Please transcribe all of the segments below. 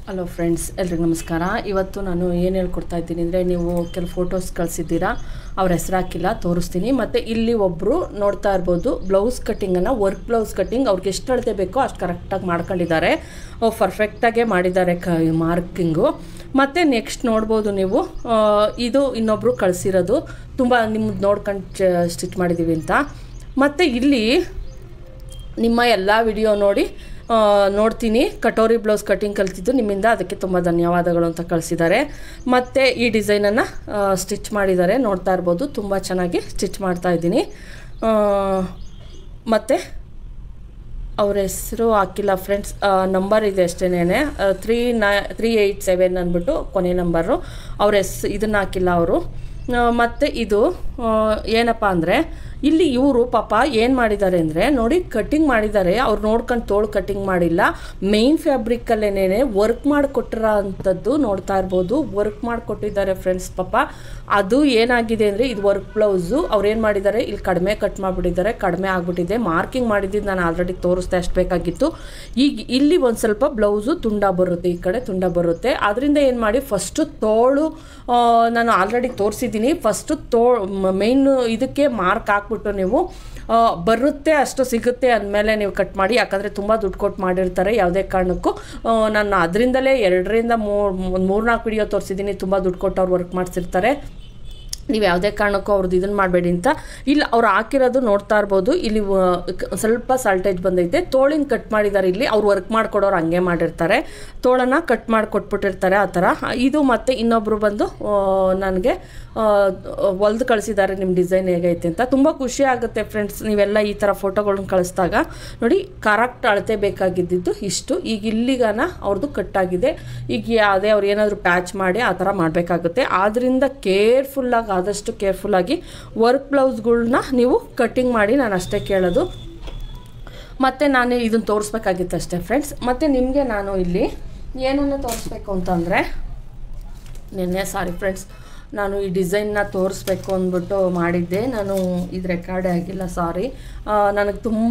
hello friends ಎಲ್ರಿಗೂ ನಮಸ್ಕಾರ ಇವತ್ತು ನಾನು ಏನು ಹೇಳ್ಕೊಡ್ತಾ ಇದ್ದೀನಿ ಅಂದರೆ ನೀವು ಕೆಲವು ಫೋಟೋಸ್ ಕಳಿಸಿದ್ದೀರಾ ಅವ್ರ ಹೆಸರು ಹಾಕಿಲ್ಲ ತೋರಿಸ್ತೀನಿ ಮತ್ತು ಇಲ್ಲಿ ಒಬ್ಬರು ನೋಡ್ತಾ ಇರ್ಬೋದು ಬ್ಲೌಸ್ ಕಟ್ಟಿಂಗನ್ನು ವರ್ಕ್ ಬ್ಲೌಸ್ ಕಟ್ಟಿಂಗ್ ಅವ್ರಿಗೆ ಎಷ್ಟು ಅಳತೆ ಬೇಕೋ ಅಷ್ಟು ಕರೆಕ್ಟಾಗಿ ಮಾಡ್ಕೊಂಡಿದ್ದಾರೆ ಪರ್ಫೆಕ್ಟಾಗೇ ಮಾಡಿದ್ದಾರೆ ಕ ಮಾರ್ಕಿಂಗು ಮತ್ತು ನೆಕ್ಸ್ಟ್ ನೋಡ್ಬೋದು ನೀವು ಆ, ಇದು ಇನ್ನೊಬ್ಬರು ಕಳಿಸಿರೋದು ತುಂಬ ನಿಮ್ದು ನೋಡ್ಕೊಂಡು ಸ್ಟಿಚ್ ಮಾಡಿದ್ದೀವಿ ಅಂತ ಮತ್ತು ಇಲ್ಲಿ ನಿಮ್ಮ ಎಲ್ಲ ವಿಡಿಯೋ ನೋಡಿ ಆ, ನೋಡ್ತೀನಿ ಕಟೋರಿ ಬ್ಲೌಸ್ ಕಟ್ಟಿಂಗ್ ಕಲ್ತಿದ್ದು ನಿಮ್ಮಿಂದ ಅದಕ್ಕೆ ತುಂಬ ಧನ್ಯವಾದಗಳು ಅಂತ ಕಳಿಸಿದ್ದಾರೆ ಮತ್ತು ಈ ಡಿಸೈನನ್ನು ಸ್ಟಿಚ್ ಮಾಡಿದ್ದಾರೆ ನೋಡ್ತಾ ಇರ್ಬೋದು ತುಂಬ ಚೆನ್ನಾಗಿ ಸ್ಟಿಚ್ ಮಾಡ್ತಾ ಇದ್ದೀನಿ ಮತ್ತು ಅವ್ರ ಹೆಸರು ಹಾಕಿಲ್ಲ ಫ್ರೆಂಡ್ಸ್ ನಂಬರ್ ಇದೆ ಅಷ್ಟೇನೆ ತ್ರೀ ನೈ ತ್ರೀ ಏಯ್ಟ್ ಸೆವೆನ್ ಅಂದ್ಬಿಟ್ಟು ಕೊನೆ ನಂಬರು ಅವ್ರ ಹೆಸ್ ಇದನ್ನು ಹಾಕಿಲ್ಲ ಅವರು ಮತ್ತು ಇದು ಆ, ಏನಪ್ಪ ಅಂದರೆ ಇಲ್ಲಿ ಇವರು ಪಾಪ ಏನು ಮಾಡಿದ್ದಾರೆ ಅಂದರೆ ನೋಡಿ ಕಟ್ಟಿಂಗ್ ಮಾಡಿದ್ದಾರೆ ಅವ್ರು ನೋಡ್ಕೊಂಡು ತೋಳು ಕಟ್ಟಿಂಗ್ ಮಾಡಿಲ್ಲ ಮೇಯ್ನ್ ಫ್ಯಾಬ್ರಿಕಲ್ಲೇನೇ ವರ್ಕ್ ಮಾಡಿಕೊಟ್ಟಿರೋ ಅಂಥದ್ದು ನೋಡ್ತಾ ಇರ್ಬೋದು ವರ್ಕ್ ಮಾಡಿಕೊಟ್ಟಿದ್ದಾರೆ ಫ್ರೆಂಡ್ಸ್ ಪಾಪ ಅದು ಏನಾಗಿದೆ ಅಂದರೆ ಇದು ವರ್ಕ್ ಬ್ಲೌಸು ಅವ್ರು ಏನು ಮಾಡಿದ್ದಾರೆ ಇಲ್ಲಿ ಕಡಿಮೆ ಕಟ್ ಮಾಡಿಬಿಟ್ಟಿದ್ದಾರೆ ಕಡಿಮೆ ಆಗಿಬಿಟ್ಟಿದೆ ಮಾರ್ಕಿಂಗ್ ಮಾಡಿದ್ದು ನಾನು ಆಲ್ರೆಡಿ ತೋರಿಸ್ದೆ ಅಷ್ಟು ಬೇಕಾಗಿತ್ತು ಈಗ ಇಲ್ಲಿ ಒಂದು ಸ್ವಲ್ಪ ಬ್ಲೌಸು ತುಂಡ ಬರುತ್ತೆ ಈ ಕಡೆ ತುಂಡ ಬರುತ್ತೆ ಅದರಿಂದ ಏನು ಮಾಡಿ ಫಸ್ಟು ತೋಳು ಆ, ನಾನು ಆಲ್ರೆಡಿ ತೋರಿಸಿದ್ದೀನಿ ಫಸ್ಟು ತೋ ಮೇಯ್ನ್ ಇದಕ್ಕೆ ಮಾರ್ಕ್ ಹಾಕ್ಬಿಟ್ಟು ನೀವು ಆ, ಬರುತ್ತೆ ಅಷ್ಟು ಸಿಗುತ್ತೆ ಅಂದಮೇಲೆ ನೀವು ಕಟ್ ಮಾಡಿ ಯಾಕಂದರೆ ತುಂಬ ದುಡ್ಡು ಕೊಟ್ಟು ಮಾಡಿರ್ತಾರೆ ಯಾವುದೇ ಕಾರಣಕ್ಕೂ ಆ, ನಾನು ಅದರಿಂದಲೇ ಎರಡರಿಂದ ಮೂರು ಮೂರು ನಾಲ್ಕು ವಿಡಿಯೋ ತೋರಿಸಿದ್ದೀನಿ ತುಂಬ ದುಡ್ಡು ಕೊಟ್ಟು ಅವ್ರು ವರ್ಕ್ ಮಾಡಿಸಿರ್ತಾರೆ ನೀವು ಯಾವುದೇ ಕಾರಣಕ್ಕೂ ಅವ್ರದ್ದು ಇದನ್ನು ಮಾಡಬೇಡಿ ಅಂತ ಇಲ್ಲಿ ಅವ್ರು ಹಾಕಿರೋದು ನೋಡ್ತಾ ಇರ್ಬೋದು ಇಲ್ಲಿ ವ- ಕ- ಸ್ವಲ್ಪ ಸಾಲ್ಟೇಜ್ ಬಂದೈತೆ ತೋಳಿನ ಕಟ್ ಮಾಡಿದ್ದಾರೆ ಇಲ್ಲಿ ಅವ್ರು ವರ್ಕ್ ಮಾಡ್ಕೊಡೋರು ಹಂಗೆ ಮಾಡಿರ್ತಾರೆ ತೋಳನ್ನು ಕಟ್ ಮಾಡಿ ಕೊಟ್ಬಿಟ್ಟಿರ್ತಾರೆ ಆ ಥರ ಇದು ಮತ್ತು ಇನ್ನೊಬ್ಬರು ಬಂದು ನನಗೆ ಹೊಲ್ದು ಕಳಿಸಿದ್ದಾರೆ ನಿಮ್ಮ ಡಿಸೈನ್ ಹೇಗೈತೆ ಅಂತ ತುಂಬ ಖುಷಿ ಆಗುತ್ತೆ ಫ್ರೆಂಡ್ಸ್ ನೀವೆಲ್ಲ ಈ ಥರ ಫೋಟೋಗಳನ್ನ ಕಳಿಸ್ದಾಗ ನೋಡಿ ಕರೆಕ್ಟ್ ಅಳತೆ ಬೇಕಾಗಿದ್ದಿದ್ದು ಇಷ್ಟು ಈಗ ಇಲ್ಲಿಗನ ಅವ್ರದ್ದು ಕಟ್ಟಾಗಿದೆ ಈಗ ಯಾವುದೇ ಅವ್ರು ಏನಾದರೂ ಪ್ಯಾಚ್ ಮಾಡಿ ಆ ಥರ ಮಾಡಬೇಕಾಗುತ್ತೆ ಆದ್ದರಿಂದ ಕೇರ್ಫುಲ್ಲಾಗಿ ಆದಷ್ಟು ಕೇರ್ಫುಲ್ಲಾಗಿ ವರ್ಕ್ ಬ್ಲೌಸ್ಗಳ್ನ ನೀವು ಕಟ್ಟಿಂಗ್ ಮಾಡಿ ನಾನು ಅಷ್ಟೇ ಕೇಳೋದು ಮತ್ತು ನಾನು ಇದನ್ನು ತೋರಿಸ್ಬೇಕಾಗಿತ್ತು ಅಷ್ಟೇ ಫ್ರೆಂಡ್ಸ್ ಮತ್ತು ನಿಮಗೆ ನಾನು ಇಲ್ಲಿ ಏನನ್ನು ತೋರಿಸ್ಬೇಕು ಅಂತಂದರೆ ನಿನ್ನೆ ಸಾರಿ ಫ್ರೆಂಡ್ಸ್ ನಾನು ಈ ಡಿಸೈನ್ನ ತೋರಿಸ್ಬೇಕು ಅಂದ್ಬಿಟ್ಟು ಮಾಡಿದ್ದೆ ನಾನು ಇದು ರೆಕಾರ್ಡೇ ಆಗಿಲ್ಲ ಸಾರಿ ನನಗೆ ತುಂಬ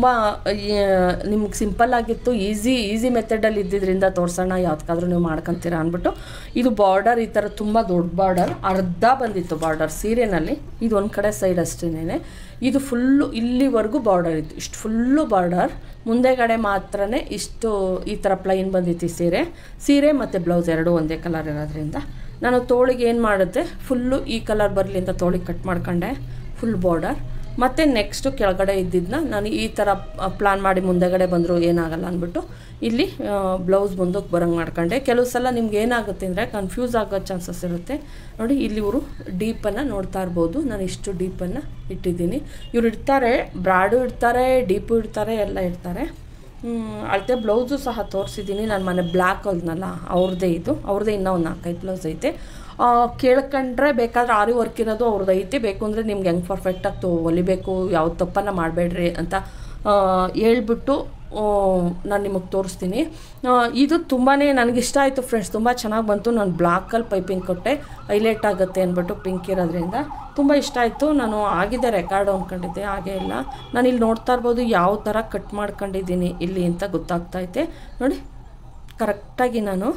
ನಿಮ್ಗೆ ಸಿಂಪಲ್ ಆಗಿತ್ತು ಈಸಿ ಈಸಿ ಮೆಥಡಲ್ಲಿ ಇದ್ದಿದ್ದರಿಂದ ತೋರಿಸೋಣ ಯಾವ್ದಕ್ಕಾದ್ರೂ ನೀವು ಮಾಡ್ಕೊತೀರಾ ಅಂದ್ಬಿಟ್ಟು ಇದು ಬಾರ್ಡರ್ ಈ ಥರ ತುಂಬ ದೊಡ್ಡ ಬಾರ್ಡರ್ ಅರ್ಧ ಬಂದಿತ್ತು ಬಾರ್ಡರ್ ಸೀರೆನಲ್ಲಿ ಇದು ಒಂದು ಕಡೆ ಸೈಡ್ ಅಷ್ಟೇನೆ ಇದು ಫುಲ್ಲು ಇಲ್ಲಿವರೆಗೂ ಬಾರ್ಡರ್ ಇತ್ತು ಇಷ್ಟು ಫುಲ್ಲು ಬಾರ್ಡರ್ ಮುಂದೆಗಡೆ ಮಾತ್ರನೇ ಇಷ್ಟು ಈ ಥರ ಪ್ಲೈನ್ ಬಂದಿತ್ತು ಈ ಸೀರೆ ಸೀರೆ ಮತ್ತು ಬ್ಲೌಸ್ ಎರಡೂ ಒಂದೇ ಕಲರ್ ಇರೋದ್ರಿಂದ ನಾನು ತೋಳಿಗೆ ಏನು ಮಾಡಿದೆ ಫುಲ್ಲು ಈ ಕಲರ್ ಬರಲಿ ಅಂತ ತೋಳಿಗೆ ಕಟ್ ಮಾಡ್ಕೊಂಡೆ ಫುಲ್ ಬಾರ್ಡರ್ ಮತ್ತು ನೆಕ್ಸ್ಟು ಕೆಳಗಡೆ ಇದ್ದಿದ್ದನ್ನ ನಾನು ಈ ಥರ ಪ್ಲಾನ್ ಮಾಡಿ ಮುಂದೆಗಡೆ ಬಂದರೂ ಏನಾಗಲ್ಲ ಅಂದ್ಬಿಟ್ಟು ಇಲ್ಲಿ ಬ್ಲೌಸ್ ಮುಂದಕ್ಕೆ ಬರೋಂಗೆ ಮಾಡ್ಕೊಂಡೆ ಕೆಲವು ಸಲ ನಿಮ್ಗೆ ಏನಾಗುತ್ತೆ ಅಂದರೆ ಕನ್ಫ್ಯೂಸ್ ಆಗೋ ಚಾನ್ಸಸ್ ಇರುತ್ತೆ ನೋಡಿ ಇಲ್ಲಿ ಇವರು ಡೀಪನ್ನು ನೋಡ್ತಾ ಇರ್ಬೋದು ನಾನು ಇಷ್ಟು ಡೀಪನ್ನು ಇಟ್ಟಿದ್ದೀನಿ ಇವ್ರು ಇಡ್ತಾರೆ ಬ್ರಾಡು ಇಡ್ತಾರೆ ಡೀಪು ಇಡ್ತಾರೆ ಎಲ್ಲ ಇಡ್ತಾರೆ ಹ್ಮ್, ಅಳತೆ ಬ್ಲೌಸು ಸಹ ತೋರಿಸಿದ್ದೀನಿ ನಾನು ಮನೆ ಬ್ಲ್ಯಾಕ್ ಹೊಲ್ದ್ನಲ್ಲ ಅವ್ರದ್ದೇ ಇದು ಅವ್ರದ್ದೇ ಇನ್ನೂ ಒಂದು ನಾಲ್ಕೈದು ಬ್ಲೌಸ್ ಐತೆ ಆ, ಕೇಳ್ಕೊಂಡ್ರೆ ಬೇಕಾದ್ರೆ ಆರಿ ವರ್ಕ್ ಇರೋದು ಅವ್ರದ್ದು ಐತೆ ಬೇಕು ಅಂದರೆ ನಿಮ್ಗೆ ಹೆಂಗೆ ಪರ್ಫೆಕ್ಟಾಗಿ ತೊ ಹೊಲಿಬೇಕು ಯಾವ ತಪ್ಪನ್ನು ಮಾಡಬೇಡ್ರಿ ಅಂತ ಆ, ಹೇಳ್ಬಿಟ್ಟು ಆ, ನಾನು ನಿಮಗೆ ತೋರಿಸ್ತೀನಿ ಆ, ಇದು ತುಂಬಾ ನನಗಿಷ್ಟ ಆಯಿತು ಫ್ರೆಂಡ್ಸ್ ತುಂಬ ಚೆನ್ನಾಗಿ ಬಂತು ನಾನು ಬ್ಲಾಕಲ್ಲಿ ಪೈಪಿಂಗ್ ಕೊಟ್ಟೆ ಹೈಲೈಟ್ ಆಗುತ್ತೆ ಅಂದ್ಬಿಟ್ಟು ಪಿಂಕ್ ಇರೋದ್ರಿಂದ ತುಂಬ ಇಷ್ಟ ಆಯಿತು ನಾನು ಆಗಿದೆ ರೆಕಾರ್ಡ್ ಅಂದ್ಕೊಂಡಿದ್ದೆ ಹಾಗೆ ಇಲ್ಲ ನಾನು ಇಲ್ಲಿ ನೋಡ್ತಾ ಇರ್ಬೋದು ಯಾವ ಥರ ಕಟ್ ಮಾಡ್ಕೊಂಡಿದ್ದೀನಿ ಇಲ್ಲಿ ಅಂತ ಗೊತ್ತಾಗ್ತೈತೆ ನೋಡಿ ಕರೆಕ್ಟಾಗಿ ನಾನು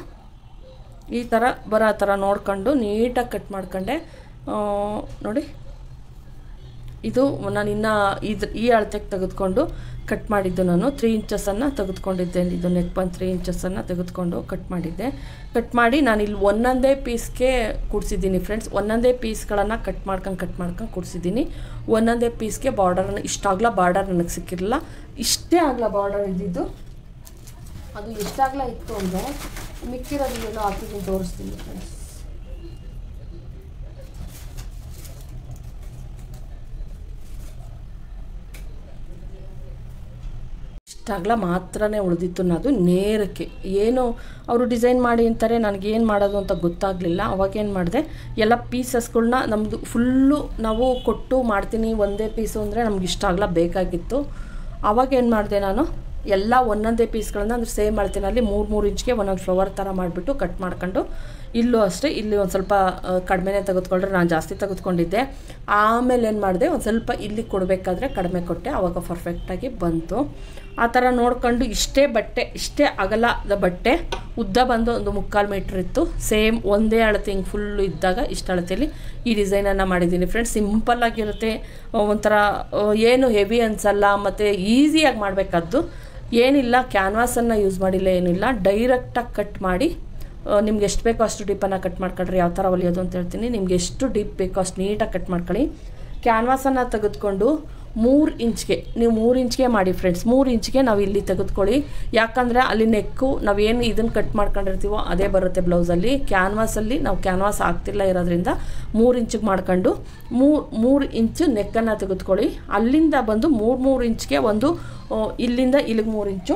ಈ ಥರ ಬರೋ ಥರ ನೋಡ್ಕೊಂಡು ನೀಟಾಗಿ ಕಟ್ ಮಾಡ್ಕೊಂಡೆ ಆ, ನೋಡಿ ಇದು ನಾನು ಇನ್ನು ಇದು ಈ ಅಳತೆಗೆ ತೆಗೆದುಕೊಂಡು ಕಟ್ ಮಾಡಿದ್ದು ನಾನು ತ್ರೀ ಇಂಚಸನ್ನು ತೆಗೆದುಕೊಂಡಿದ್ದೆ ಇದು ನೆಕ್ ಬಂದು ತ್ರೀ ಇಂಚಸನ್ನು ತೆಗೆದುಕೊಂಡು ಕಟ್ ಮಾಡಿದ್ದೆ ಕಟ್ ಮಾಡಿ ನಾನು ಇಲ್ಲಿ ಒಂದೊಂದೇ ಪೀಸ್ಗೆ ಕೂಡಿಸಿದ್ದೀನಿ ಫ್ರೆಂಡ್ಸ್ ಒಂದೊಂದೇ ಪೀಸ್ಗಳನ್ನು ಕಟ್ ಮಾಡ್ಕೊಂಡು ಕಟ್ ಮಾಡ್ಕೊಂಡು ಕೂಡಿಸಿದ್ದೀನಿ ಒಂದೊಂದೇ ಪೀಸ್ಗೆ ಬಾರ್ಡರನ್ನು ಇಷ್ಟಾಗಲ ಬಾರ್ಡರ್ ನನಗೆ ಸಿಕ್ಕಿರಲಿಲ್ಲ ಇಷ್ಟೇ ಆಗಲ ಬಾರ್ಡರ್ ಇದ್ದಿದ್ದು ಅದು ಎಷ್ಟಾಗಲ ಇತ್ತು ಅಂದರೆ ಮಿಕ್ಕಿರೋದನ್ನೆಲ್ಲ ಹಾಕಿದ್ದೀನಿ ತೋರಿಸ್ತೀನಿ ಫ್ರೆಂಡ್ಸ್ ಇಷ್ಟಾಗಲ ಮಾತ್ರನೇ ಉಳಿದಿತ್ತು ಅದು ನೇರಕ್ಕೆ ಏನು ಅವರು ಡಿಸೈನ್ ಮಾಡಿ ಅಂತಾರೆ ನನಗೇನು ಮಾಡೋದು ಅಂತ ಗೊತ್ತಾಗಲಿಲ್ಲ ಅವಾಗೇನು ಮಾಡಿದೆ ಎಲ್ಲ ಪೀಸಸ್ಗಳ್ನ ನಮ್ಮದು ಫುಲ್ಲು ನಾವು ಕೊಟ್ಟು ಮಾಡ್ತೀನಿ ಒಂದೇ ಪೀಸು ಅಂದರೆ ನಮ್ಗೆ ಇಷ್ಟಾಗಲ ಬೇಕಾಗಿತ್ತು ಅವಾಗ ಏನು ಮಾಡಿದೆ ನಾನು ಎಲ್ಲ ಒಂದೊಂದೇ ಪೀಸ್ಗಳನ್ನ ಅಂದ್ರೆ ಸೇಮ್ ಅಳ್ತೀನಲ್ಲಿ ಮೂರು ಮೂರು ಇಂಚ್ಗೆ ಒಂದೊಂದು ಫ್ಲವರ್ ಥರ ಮಾಡಿಬಿಟ್ಟು ಕಟ್ ಮಾಡ್ಕೊಂಡು ಇಲ್ಲೂ ಅಷ್ಟೇ ಇಲ್ಲಿ ಒಂದು ಸ್ವಲ್ಪ ಆ, ಕಡಿಮೆನೇ ತೆಗೆದುಕೊಂಡ್ರೆ ನಾನು ಜಾಸ್ತಿ ತೆಗೆದುಕೊಂಡಿದ್ದೆ ಆಮೇಲೆ ಏನು ಮಾಡಿದೆ ಒಂದು ಸ್ವಲ್ಪ ಇಲ್ಲಿ ಕೊಡಬೇಕಾದ್ರೆ ಕಡಿಮೆ ಕೊಟ್ಟೆ ಆವಾಗ ಪರ್ಫೆಕ್ಟಾಗಿ ಬಂತು ಆ ಥರ ನೋಡ್ಕೊಂಡು ಇಷ್ಟೇ ಬಟ್ಟೆ ಇಷ್ಟೇ ಅಗಲದ ಬಟ್ಟೆ ಉದ್ದ ಬಂದು ಒಂದು ಮುಕ್ಕಾಲು ಮೀಟ್ರ್ ಇತ್ತು ಸೇಮ್ ಒಂದೇ ಅಳತೆ ಹಿಂಗೆ ಫುಲ್ಲು ಇದ್ದಾಗ ಇಷ್ಟು ಅಳತೆಯಲ್ಲಿ ಈ ಡಿಸೈನನ್ನು ಮಾಡಿದ್ದೀನಿ ಫ್ರೆಂಡ್ಸ್ ಸಿಂಪಲ್ಲಾಗಿರುತ್ತೆ ಒಂಥರ ಆ, ಏನು ಹೆವಿ ಅನಿಸಲ್ಲ ಮತ್ತು ಈಸಿಯಾಗಿ ಮಾಡಬೇಕಾದ್ದು ಏನಿಲ್ಲ ಕ್ಯಾನ್ವಾಸನ್ನು ಯೂಸ್ ಮಾಡಿಲ್ಲ ಏನಿಲ್ಲ ಡೈರೆಕ್ಟಾಗಿ ಕಟ್ ಮಾಡಿ ನಿಮ್ಗೆ ಎಷ್ಟು ಬೇಕೋ ಅಷ್ಟು ಡೀಪನ್ನು ಕಟ್ ಮಾಡ್ಕೊಳ್ರಿ ಯಾವ ಥರ ಹೊಲಿಯೋದು ಅಂತ ಹೇಳ್ತೀನಿ ನಿಮ್ಗೆ ಎಷ್ಟು ಡೀಪ್ ಬೇಕೋ ಅಷ್ಟು ನೀಟಾಗಿ ಕಟ್ ಮಾಡ್ಕೊಳ್ಳಿ ಕ್ಯಾನ್ವಾಸನ್ನು ತೆಗೆದುಕೊಂಡು ಮೂರು ಇಂಚ್ಗೆ ನೀವು ಮೂರು ಇಂಚ್ಗೆ ಮಾಡಿ ಫ್ರೆಂಡ್ಸ್ ಮೂರು ಇಂಚ್ಗೆ ನಾವು ಇಲ್ಲಿ ತೆಗೆದುಕೊಳ್ಳಿ ಯಾಕಂದರೆ ಅಲ್ಲಿ ನೆಕ್ಕು ನಾವೇನು ಇದನ್ನು ಕಟ್ ಮಾಡ್ಕೊಂಡಿರ್ತೀವೋ ಅದೇ ಬರುತ್ತೆ ಬ್ಲೌಸಲ್ಲಿ ಕ್ಯಾನ್ವಾಸಲ್ಲಿ ನಾವು ಕ್ಯಾನ್ವಾಸ್ ಆಗ್ತಿಲ್ಲ ಇರೋದ್ರಿಂದ ಮೂರು ಇಂಚಿಗೆ ಮಾಡ್ಕೊಂಡು ಮೂರು ಮೂರು ಇಂಚು ನೆಕ್ಕನ್ನು ತೆಗೆದುಕೊಳ್ಳಿ ಅಲ್ಲಿಂದ ಬಂದು ಮೂರು ಮೂರು ಇಂಚ್ಗೆ ಒಂದು ಆ, ಇಲ್ಲಿಂದ ಇಲ್ಲಿಗೆ ಮೂರು ಇಂಚು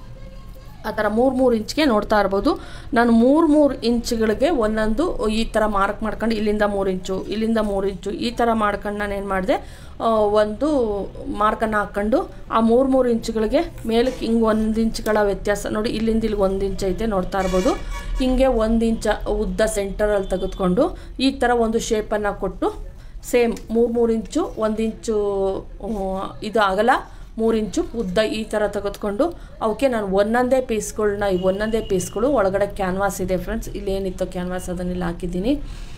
ಆ ಥರ ಮೂರು ಮೂರು ಇಂಚ್ಗೆ ನೋಡ್ತಾ ಇರ್ಬೋದು ನಾನು ಮೂರು ಮೂರು ಇಂಚ್ಗಳಿಗೆ ಒಂದೊಂದು ಈ ಥರ ಮಾರ್ಕ್ ಮಾಡ್ಕೊಂಡು ಇಲ್ಲಿಂದ ಮೂರು ಇಂಚು ಇಲ್ಲಿಂದ ಮೂರು ಇಂಚು ಈ ಥರ ಮಾಡ್ಕೊಂಡು ನಾನು ಏನು ಮಾಡಿದೆ ಒಂದು ಮಾರ್ಕನ್ನು ಹಾಕ್ಕೊಂಡು ಆ ಮೂರು ಮೂರು ಇಂಚುಗಳಿಗೆ ಮೇಲಕ್ಕೆ ಹಿಂಗೆ ಒಂದು ಇಂಚ್ಗಳ ವ್ಯತ್ಯಾಸ ನೋಡಿ ಇಲ್ಲಿಂದ ಇಲ್ಲಿ ಒಂದು ಇಂಚ್ ಐತೆ ನೋಡ್ತಾ ಇರ್ಬೋದು ಹಿಂಗೆ ಒಂದು ಇಂಚ ಉದ್ದ ಸೆಂಟರಲ್ಲಿ ತೆಗೆದುಕೊಂಡು ಈ ಥರ ಒಂದು ಶೇಪನ್ನು ಕೊಟ್ಟು ಸೇಮ್ ಮೂರು ಮೂರು ಇಂಚು ಒಂದು ಇಂಚು ಆ, ಇದು ಅಗಲ ಮೂರು ಇಂಚು ಉದ್ದ ಈ ಥರ ತೆಗೆದುಕೊಂಡು ಅವಕ್ಕೆ ನಾನು ಒಂದೊಂದೇ ಪೀಸ್ಗಳನ್ನ ಈ ಒಂದೊಂದೇ ಪೀಸ್ಗಳು ಒಳಗಡೆ ಕ್ಯಾನ್ವಾಸ್ ಇದೆ ಫ್ರೆಂಡ್ಸ್ ಇಲ್ಲೇನಿತ್ತು ಕ್ಯಾನ್ವಾಸ್ ಅದನ್ನೆಲ್ಲ ಹಾಕಿದ್ದೀನಿ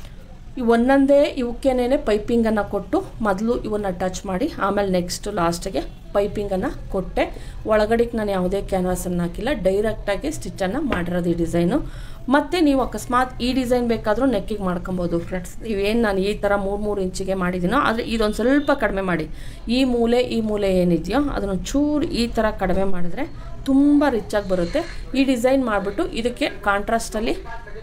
ಈ ಒಂದೊಂದೇ ಇವಕ್ಕೇನೇ ಪೈಪಿಂಗನ್ನು ಕೊಟ್ಟು ಮೊದಲು ಇವನ್ನ ಟಚ್ ಮಾಡಿ ಆಮೇಲೆ ನೆಕ್ಸ್ಟ್ ಲಾಸ್ಟಿಗೆ ಪೈಪಿಂಗನ್ನು ಕೊಟ್ಟೆ ಒಳಗಡೆಗೆ ನಾನು ಯಾವುದೇ ಕ್ಯಾನ್ವಾಸನ್ನು ಹಾಕಿಲ್ಲ ಡೈರೆಕ್ಟಾಗಿ ಸ್ಟಿಚ್ಚನ್ನು ಮಾಡಿರೋದು ಈ ಡಿಸೈನು ಮತ್ತು ನೀವು ಅಕಸ್ಮಾತ್ ಈ ಡಿಸೈನ್ ಬೇಕಾದರೂ ನೆಕ್ಕಿಗೆ ಮಾಡ್ಕೊಬೋದು ಫ್ರೆಂಡ್ಸ್ ಇವೇನು ನಾನು ಈ ಥರ ಮೂರು ಮೂರು ಇಂಚಿಗೆ ಮಾಡಿದ್ದೀನೋ ಆದರೆ ಇದೊಂದು ಸ್ವಲ್ಪ ಕಡಿಮೆ ಮಾಡಿ ಈ ಮೂಲೆ ಈ ಮೂಲೆ ಏನಿದೆಯೋ ಅದನ್ನು ಚೂರು ಈ ಥರ ಕಡಿಮೆ ಮಾಡಿದ್ರೆ ತುಂಬ ರಿಚಾಗಿ ಬರುತ್ತೆ ಈ ಡಿಸೈನ್ ಮಾಡಿಬಿಟ್ಟು ಇದಕ್ಕೆ ಕಾಂಟ್ರಾಸ್ಟಲ್ಲಿ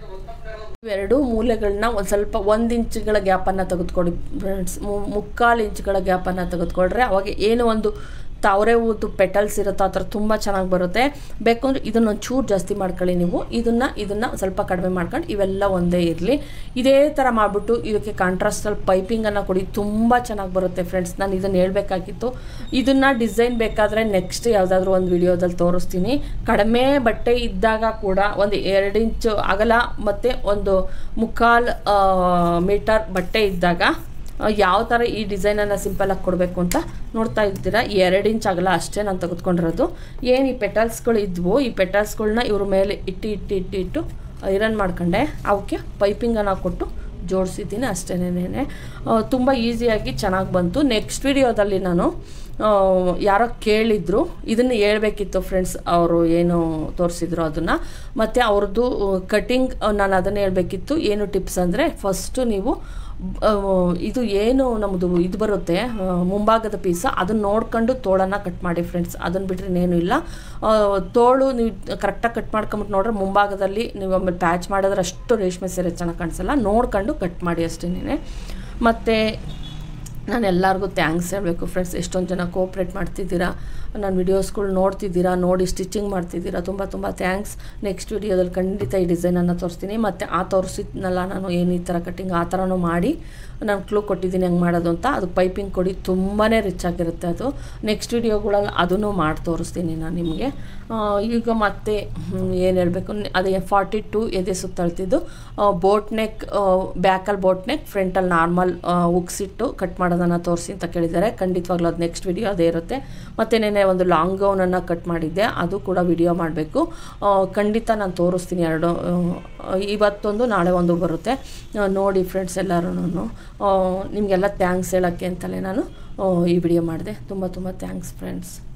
ಇವೆರಡು ಮೂಲೆಗಳನ್ನ ಒಂದು ಸ್ವಲ್ಪ ಒಂದು ಇಂಚುಗಳ ಗ್ಯಾಪನ್ನು ತೆಗೆದುಕೊಡಿ ಫ್ರೆಂಡ್ಸ್ ಮುಕ್ಕಾಲು ಇಂಚುಗಳ ಗ್ಯಾಪನ್ನು ತೆಗೆದುಕೊಂಡ್ರೆ ಅವಾಗ ಏನು ಒಂದು ತಾವರೆ ಹೂದು ಪೆಟಲ್ಸ್ ಇರುತ್ತೋ ಆ ಥರ ತುಂಬ ಚೆನ್ನಾಗಿ ಬರುತ್ತೆ ಬೇಕು ಅಂದರೆ ಇದನ್ನು ಚೂರು ಜಾಸ್ತಿ ಮಾಡ್ಕೊಳ್ಳಿ ನೀವು ಇದನ್ನು ಇದನ್ನು ಸ್ವಲ್ಪ ಕಡಿಮೆ ಮಾಡ್ಕೊಂಡು ಇವೆಲ್ಲ ಒಂದೇ ಇರಲಿ ಇದೇ ಥರ ಮಾಡಿಬಿಟ್ಟು ಇದಕ್ಕೆ ಕಾಂಟ್ರಾಸ್ಟಲ್ಲಿ ಪೈಪಿಂಗನ್ನು ಕೊಡಿ ತುಂಬ ಚೆನ್ನಾಗಿ ಬರುತ್ತೆ ಫ್ರೆಂಡ್ಸ್ ನಾನು ಇದನ್ನು ಹೇಳಬೇಕಾಗಿತ್ತು ಇದನ್ನು ಡಿಸೈನ್ ಬೇಕಾದರೆ ನೆಕ್ಸ್ಟ್ ಯಾವುದಾದ್ರೂ ಒಂದು ವಿಡಿಯೋದಲ್ಲಿ ತೋರಿಸ್ತೀನಿ ಕಡಿಮೆ ಬಟ್ಟೆ ಇದ್ದಾಗ ಕೂಡ ಒಂದು ಎರಡು ಇಂಚು ಅಗಲ ಮತ್ತು ಒಂದು ಮುಕ್ಕಾಲು ಮೀಟರ್ ಬಟ್ಟೆ ಇದ್ದಾಗ ಆ, ಯಾವ ಥರ ಈ ಡಿಸೈನನ್ನು ಸಿಂಪಲಾಗಿ ಕೊಡಬೇಕು ಅಂತ ನೋಡ್ತಾ ಇದ್ದೀರಾ ಎರಡು ಇಂಚ್ ಅಗಲ ಅಷ್ಟೇ ನಾನು ತೆಗೆದುಕೊಂಡಿರೋದು ಏನು ಈ ಪೆಟಲ್ಸ್ಗಳು ಇದ್ವು ಈ ಪೆಟಲ್ಸ್ಗಳನ್ನ ಇವ್ರ ಮೇಲೆ ಇಟ್ಟು ಇಟ್ಟು ಇಟ್ಟು ಇಟ್ಟು ಐರನ್ ಮಾಡ್ಕೊಂಡೆ ಅವಕ್ಕೆ ಪೈಪಿಂಗನ್ನು ಕೊಟ್ಟು ಜೋಡಿಸಿದ್ದೀನಿ ಅಷ್ಟೇನೇನೆ ತುಂಬ ಈಸಿಯಾಗಿ ಚೆನ್ನಾಗಿ ಬಂತು ನೆಕ್ಸ್ಟ್ ವಿಡಿಯೋದಲ್ಲಿ ನಾನು ಆ, ಯಾರೋ ಕೇಳಿದ್ರು ಇದನ್ನು ಹೇಳ್ಬೇಕಿತ್ತು ಫ್ರೆಂಡ್ಸ್ ಅವರು ಏನು ತೋರಿಸಿದ್ರು ಅದನ್ನು ಮತ್ತು ಅವ್ರದ್ದು ಕಟಿಂಗ್ ನಾನು ಅದನ್ನು ಹೇಳಬೇಕಿತ್ತು ಏನು ಟಿಪ್ಸ್ ಅಂದರೆ ಫಸ್ಟು ನೀವು ಆ, ಇದು ಏನು ನಮ್ಮದು ಇದು ಬರುತ್ತೆ ಆ, ಮುಂಭಾಗದ ಪೀಸ ಅದನ್ನ ನೋಡ್ಕೊಂಡು ತೋಳನ್ನು ಕಟ್ ಮಾಡಿ ಫ್ರೆಂಡ್ಸ್ ಅದನ್ನು ಬಿಟ್ಟರೆ ಇನ್ನೇನು ಇಲ್ಲ ಆ, ತೋಳು ನೀವು ಕರೆಕ್ಟಾಗಿ ಕಟ್ ಮಾಡ್ಕೊಂಬಿಟ್ಟು ನೋಡ್ರೆ ಮುಂಭಾಗದಲ್ಲಿ ನೀವು ಆಮೇಲೆ ಪ್ಯಾಚ್ ಮಾಡಿದ್ರೆ ಅಷ್ಟು ರೇಷ್ಮೆ ಸೀರೆ ಚೆನ್ನಾಗಿ ಕಾಣಿಸಲ್ಲ ನೋಡ್ಕೊಂಡು ಕಟ್ ಮಾಡಿ ಅಷ್ಟೇನೆ ಮತ್ತು ನಾನು ಎಲ್ಲರಿಗೂ ಥ್ಯಾಂಕ್ಸ್ ಹೇಳಬೇಕು ಫ್ರೆಂಡ್ಸ್ ಎಷ್ಟೊಂದು ಜನ ಕೋಪ್ರೇಟ್ ಮಾಡ್ತಿದ್ದೀರಾ ನನ್ನ ವಿಡಿಯೋಸ್ಗಳು ನೋಡ್ತಿದ್ದೀರಾ ನೋಡಿ ಸ್ಟಿಚಿಂಗ್ ಮಾಡ್ತಿದ್ದೀರಾ ತುಂಬ ತುಂಬ ಥ್ಯಾಂಕ್ಸ್ ನೆಕ್ಸ್ಟ್ ವಿಡಿಯೋದಲ್ಲಿ ಖಂಡಿತ ಈ ಡಿಸೈನನ್ನು ತೋರಿಸ್ತೀನಿ ಮತ್ತು ಆ ತೋರಿಸಿದ್ನಲ್ಲ ನಾನು ಏನು ಈ ಥರ ಕಟ್ಟಿಂಗ್ ಆ ಥರನೂ ಮಾಡಿ ನಾನು ಕ್ಲೂ ಕೊಟ್ಟಿದ್ದೀನಿ ಹೆಂಗೆ ಮಾಡೋದು ಅಂತ ಅದು ಪೈಪಿಂಗ್ ಕೊಡಿ ತುಂಬಾ ರಿಚ್ ಆಗಿರುತ್ತೆ ಅದು ನೆಕ್ಸ್ಟ್ ವಿಡಿಯೋಗಳಲ್ಲಿ ಅದನ್ನು ಮಾಡಿ ತೋರಿಸ್ತೀನಿ ನಾನು ನಿಮಗೆ ಆ, ಈಗ ಮತ್ತೆ ಏನು ಹೇಳಬೇಕು ಅದೇ ಫಾರ್ಟಿ ಟು ಎದೆ ಸುತ್ತಳ್ತಿದ್ದು ಬೋಟ್ ನೆಕ್ ಬ್ಯಾಕಲ್ಲಿ ಬೋಟ್ ನೆಕ್ ಫ್ರಂಟಲ್ಲಿ ನಾರ್ಮಲ್ ಉಗ್ಸಿಟ್ಟು ಕಟ್ ಮಾಡೋದನ್ನು ತೋರಿಸಿ ಅಂತ ಕೇಳಿದ್ದಾರೆ ಖಂಡಿತವಾಗ್ಲೂ ಅದು ನೆಕ್ಸ್ಟ್ ವಿಡಿಯೋ ಅದೇ ಇರುತ್ತೆ ಮತ್ತು ನೆನೆ ಒಂದು ಲಾಂಗ್ ಗೌನನ್ನು ಕಟ್ ಮಾಡಿದ್ದೆ ಅದು ಕೂಡ ವಿಡಿಯೋ ಮಾಡಬೇಕು ಖಂಡಿತ ನಾನು ತೋರಿಸ್ತೀನಿ ಎರಡು ಆ, ಇವತ್ತೊಂದು ನಾಳೆ ಒಂದು ಬರುತ್ತೆ ಆ, ನೋಡಿ ಫ್ರೆಂಡ್ಸ್ ಎಲ್ಲರೂ ನಿಮಗೆಲ್ಲ ಥ್ಯಾಂಕ್ಸ್ ಹೇಳೋಕ್ಕೆ ಅಂತಲೇ ನಾನು ಆ, ಈ ವಿಡಿಯೋ ಮಾಡಿದೆ ತುಂಬ ತುಂಬ ಥ್ಯಾಂಕ್ಸ್ ಫ್ರೆಂಡ್ಸ್